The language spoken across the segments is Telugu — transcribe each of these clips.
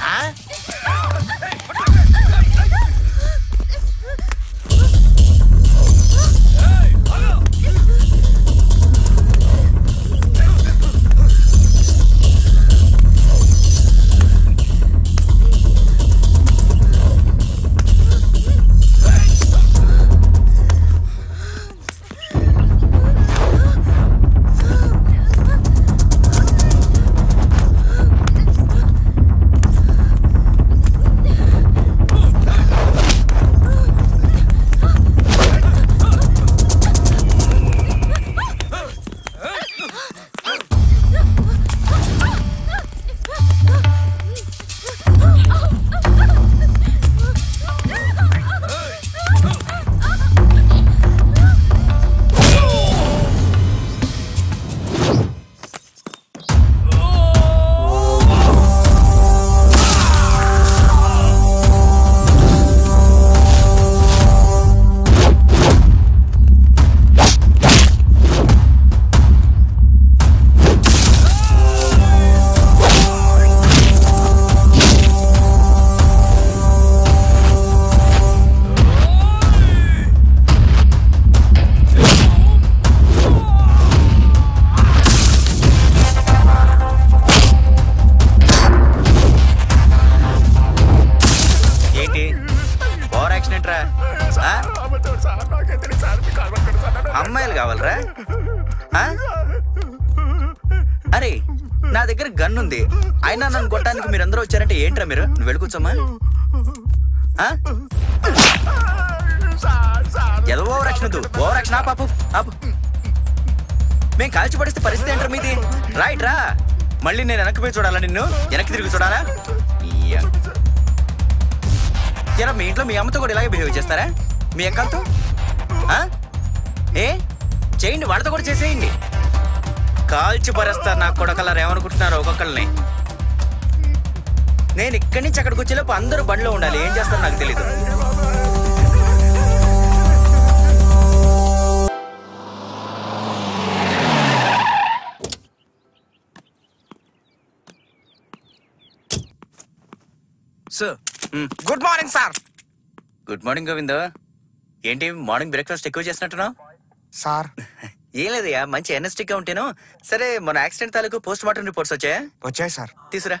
ఏంటి ఓవర్ యాక్షన్ ఏంట్రా ఆ? అమ్మాయిలు కావాలరా ఆ? అరే నా దగ్గర గన్ ఉంది అయినా నన్ను కొట్టడానికి మీరు అందరూ వచ్చారంటే ఏంట్రా మీరు నువ్వు వెళ్ళి కూర్చోమ్మా ఆ? ఏదో ఓవర్ యాక్షన్ వద్దు ఓవర్ యాక్షన్ ఆ పాపు ఆపు మేము కాల్చి పడిస్తే పరిస్థితి ఏంట్రా మీది రైట్ రా మళ్ళీ నేను వెనక్కి పోయి చూడాలా నిన్ను వెనక్కి తిరిగి చూడాలా ఇయ్య. ఎరా మీ ఇంట్లో మీ అమ్మతో కూడా ఇలాగే బిహేవ్ చేస్తారా మీ అక్కలతో ఆ? ఏ చేయండి వాళ్ళతో కూడా చేసేయండి కాల్చి పరేస్తారు నాకు కొడకలరు ఏమనుకుంటున్నారు ఒక్కొక్కరిని నేను ఇక్కడి నుంచి అక్కడికి వచ్చేలోపు అందరూ బండిలో ఉండాలి ఏం చేస్తారో నాకు తెలీదు సార్ మ్. Good morning sir good morning Govind ఏంటి మార్నింగ్ బ్రేక్ఫాస్ట్ ఎక్కువ చేసినట్టున్నావు సార్ ఏం లేదయ్యా మంచి ఎనర్జెటిక్ గా ఉంటేను సరే మన యాక్సిడెంట్ తాలూకు పోస్ట్ మార్టం రిపోర్ట్స్ వచ్చాయా వచ్చాయి సార్ తీసురా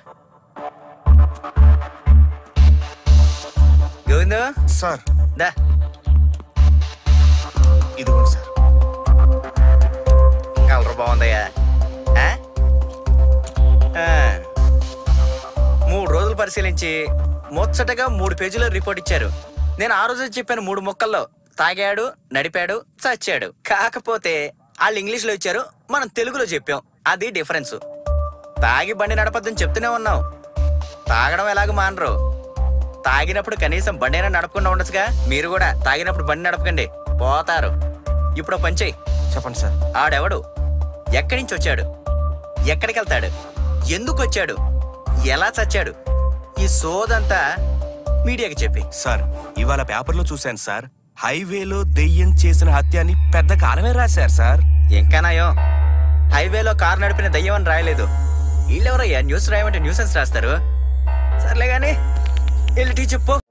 గోవింద్ సార్ దా ఇదిగోండి సార్ కలర్ బాగుందయ్యా ఆ? ఆ. మూడు రోజులు పరిశీలించి ముచ్చటగా మూడు పేజీల రిపోర్ట్ ఇచ్చారు నేను ఆ రోజు చెప్పాను మూడు మొక్కల్లో తాగాడు నడిపాడు చచ్చాడు కాకపోతే వాళ్ళు ఇంగ్లీష్ లో ఇచ్చారు మనం తెలుగులో చెప్పాం అది డిఫరెన్స్ తాగి బండి నడపద్దని చెప్తూనే ఉన్నాం తాగడం ఎలాగ మానరు తాగినప్పుడు కనీసం బండి అయినా నడపకుండా ఉండొచ్చుగా మీరు కూడా తాగినప్పుడు బండి నడపకండి పోతారు ఇప్పుడు ఓ పని చెయ్యి చెప్పండి సార్ ఆడెవడు ఎక్కడి నుంచి వచ్చాడు ఎక్కడికి వెళ్తాడు ఎందుకు వచ్చాడు ఎలా చచ్చాడు ఈ సోదంతా మీడియాకి చెప్పి సార్ ఇవాళ పేపర్లో చూశాను సార్ హైవేలో దెయ్యం చేసిన హత్య అని పెద్ద కాలమే రాశారు సార్ ఇంకా నయం హైవేలో కారు నడిపిన దయ్యం అని రాయలేదు వీళ్ళెవరయ్యా న్యూస్ రాయమంటే న్యూసెన్స్ రాస్తారు సర్లే గాని వెళ్ళి టీ చెప్పు